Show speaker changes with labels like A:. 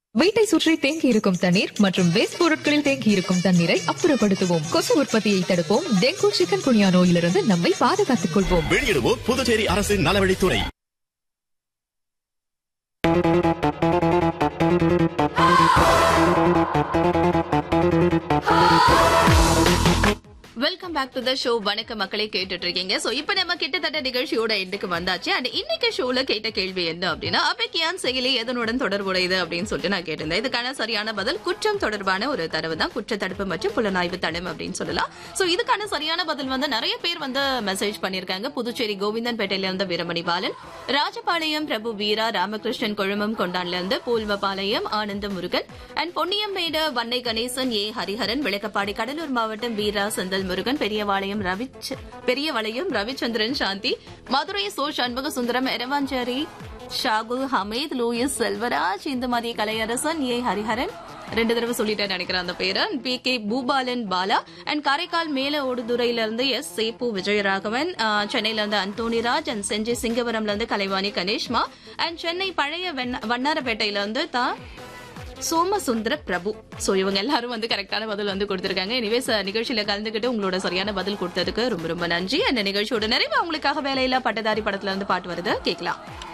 A: வீட்டை சுற்றி தேங்கி இருக்கும் தண்ணீர் மற்றும் வேஸ்ட் பொருட்களில் தேங்கி இருக்கும் தண்ணீரை அப்புறப்படுத்துவோம் கொசு உற்பத்தியை தடுப்போம் டெங்கு சிக்கன் குனியா நோயிலிருந்து நம்மை பாதுகாத்துக் கொள்வோம்
B: வெளியிடுவோர் புதுச்சேரி அரசின் நலவழித்துறை
C: welcome back to the show வணக்க மக்களே கேட்டுட்டு இருக்கீங்க சோ இப்போ நம்ம கிட்டத்தட்ட நிகழ்ச்சியோட எண்டுக்கு வந்தாச்சு அண்ட் இன்னைக்கு ஷோல கேட்ட கேள்வி என்ன அப்படின்னா அபெக்கியான் செயலி எதனுடன் தொடர்புடையது அப்படின்னு சொல்லிட்டு நான் கேட்டிருந்தேன் இதுக்கான சரியான பதில் குற்றம் தொடர்பான ஒரு தரவு தான் குற்றத்தடுப்பு மற்றும் புலனாய்வு தளம் அப்படின்னு சொல்லலாம் சோ இதுக்கான சரியான பதில் வந்து நிறைய பேர் வந்து மெசேஜ் பண்ணிருக்காங்க புதுச்சேரி கோவிந்தன் பேட்டையில இருந்து வீரமணி பாலன் ராஜபாளையம் பிரபு வீரா ராமகிருஷ்ணன் கொழுமம் கொண்டான்ல இருந்து பூல்வபாளையம் ஆனந்த முருகன் அண்ட் பொன்னியம்பேடு வன்னை கணேசன் ஏ ஹரிஹரன் விளக்கப்பாடி கடலூர் மாவட்டம் வீரா செந்தல் முருகன் பெரியவாளையம் ரவிச் பெரியவளையம் ரவிச்சந்திரன் சாந்தி மதுரை சோ சண்முக சுந்தரம் எரவாஞ்சேரி ஷாகுல் ஹமீத் லூயிஸ் செல்வராஜ் இந்துமதி கலையரசன் ஏ ஹரிஹரன் ரெண்டு தடவை சொல்லிட்டேன் நினைக்கிறேன் அந்த பேரு P K Boopalan Bala and Karaikal மேல ஓடுதுறையில இருந்து எஸ் சேப்பு விஜயராகவன் ஆஹ், சென்னையில இருந்து அந்தோணிராஜ் அண்ட் செஞ்சி சிங்கவரம்ல இருந்து கலைவாணி கணேஷ்மா அண்ட் சென்னை பழைய வெண்ண- வண்ணாரப்பேட்டையில இருந்து தா சோமசுந்தர பிரபு சோ இவங்க எல்லாரும் வந்து கரெக்டான பதில் வந்து கொடுத்திருக்காங்க எனிவேஸ் நிகழ்ச்சியில கலந்துக்கிட்டு உங்களோட சரியான பதில் கொடுத்ததுக்கு ரொம்ப ரொம்ப நன்றி அந்த நிகழ்ச்சியோட நிறைவு உங்களுக்காக வேலையில்லா பட்டதாரி படத்துல இருந்து பாட்டு வருது கேட்கலாம்